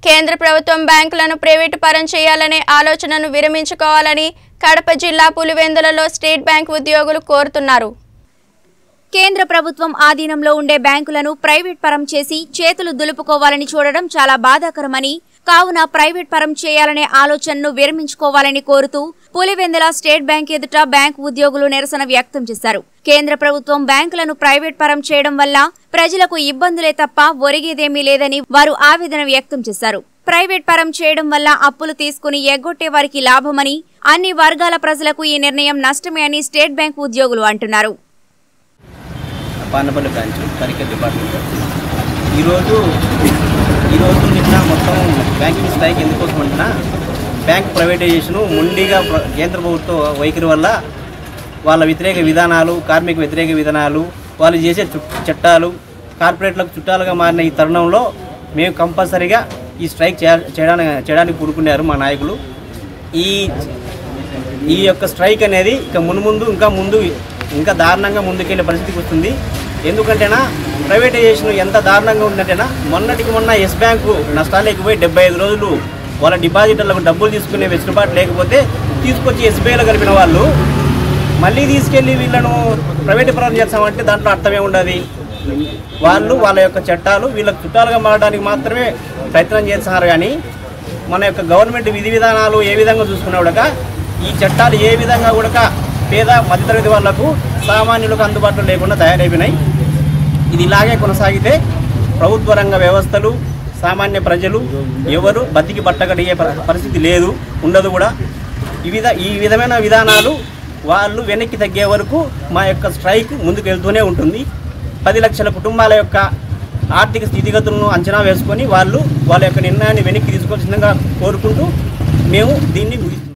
కేంద్ర ప్రభుత్వం బ్యాంకులను ప్రైవేటు పరం చేయాలనే ఆలోచనను విరమించుకోవాలని కడప జిల్లా పులివెందులలో స్టేట్ బ్యాంక్ ఉద్యోగులు కోరుతున్నారు కేంద్ర ప్రభుత్వం ఆధీనంలో ఉండే బ్యాంకులను ప్రైవేట్ పరం చేసి చేతులు దులుపుకోవాలని చూడడం చాలా బాధాకరమని కావున ప్రైవేట్ పరం చేయాలనే ఆలోచనను విరమించుకోవాలని కోరుతూ పులివెందుల స్టేట్ బ్యాంక్ ఎదుట బ్యాంక్ ఉద్యోగులు నిరసన వ్యక్తం చేశారు కేంద్ర ప్రభుత్వం బ్యాంకులను ప్రైవేట్ పరం చేయడం వల్ల ప్రజలకు ఇబ్బందులే తప్ప ఒరిగేదేమీ లేదని వారు ఆవేదన వ్యక్తం చేశారు ప్రైవేట్ పరం చేయడం వల్ల అప్పులు తీసుకుని ఎగ్గొట్టే వారికి లాభమని అన్ని వర్గాల ప్రజలకు ఈ నిర్ణయం నష్టమే అని స్టేట్ బ్యాంక్ ఉద్యోగులు అంటున్నారు పానపల్లి బ్రాంచ్ తనిఖీ డిపార్ట్మెంట్ ఈరోజు ఈరోజు నిన్న మొత్తం బ్యాంకింగ్ స్ట్రైక్ ఎందుకోసం అంటున్నా బ్యాంక్ ప్రైవేటైజేషను మొండిగా ప్ర- కేంద్ర ప్రభుత్వ వైఖరి వల్ల వాళ్ళ వ్యతిరేక విధానాలు కార్మిక వ్యతిరేక విధానాలు వాళ్ళు చేసే చు- చట్టాలు కార్పొరేట్లకు చుట్టాలుగా మారిన ఈ తరుణంలో మేము కంపల్సరీగా ఈ స్ట్రైక్ చేయ- చేయడానికి చేయడానికి కూడుకున్నారు మా నాయకులు ఈ ఈ యొక్క స్ట్రైక్ అనేది ఇక మున్ముందు ఇంకా ముందు ఇంకా దారుణంగా ముందుకెళ్ళే పరిస్థితికి వస్తుంది ఎందుకంటేనా ప్రైవేటైజేషన్ ఎంత దారుణంగా ఉందంటేనా మొన్నటికి మొన్న ఎస్ బ్యాంకు నష్టాలకు పోయి డెబ్బై ఐదు రోజులు వాళ్ళ డిపాజిటర్లకు డబ్బులు తీసుకునే వెసులుబాటు లేకపోతే తీసుకొచ్చి ఎస్బీఐలో కలిపిన వాళ్ళు మళ్ళీ తీసుకెళ్ళి వీళ్ళను ప్రైవేట్ పరం చేస్తామంటే దాంట్లో అర్థమే ఉండదు వాళ్ళు వాళ్ళ యొక్క చట్టాలు వీళ్ళకి చుట్టాలుగా మారడానికి మాత్రమే ప్రయత్నం చేస్తున్నారు కానీ మన యొక్క గవర్నమెంట్ విధి విధానాలు ఏ విధంగా చూసుకున్నా కూడా ఈ చట్టాలు ఏ విధంగా కూడా పేద మధ్యతరగతి వాళ్లకు సామాన్యులకు అందుబాటులో లేకుండా తయారైపోయినాయి ఇది ఇలాగే కొనసాగితే ప్రభుత్వ రంగ వ్యవస్థలు సామాన్య ప్రజలు ఎవరు బతికి బట్టగడిగే ప- పరిస్థితి లేదు ఉండదు కూడా ఈ విధ ఈ విధమైన విధానాలు వాళ్ళు వెనక్కి తగ్గే వరకు మా యొక్క స్ట్రైక్ ముందుకు వెళ్తూనే ఉంటుంది పది లక్షల కుటుంబాల యొక్క ఆర్థిక స్థితిగతులను అంచనా వేసుకొని వాళ్ళు వాళ్ళ యొక్క నిర్ణయాన్ని వెనక్కి తీసుకోవాల్సిందిగా కోరుకుంటూ మేము దీన్ని ముగిస్తున్నాం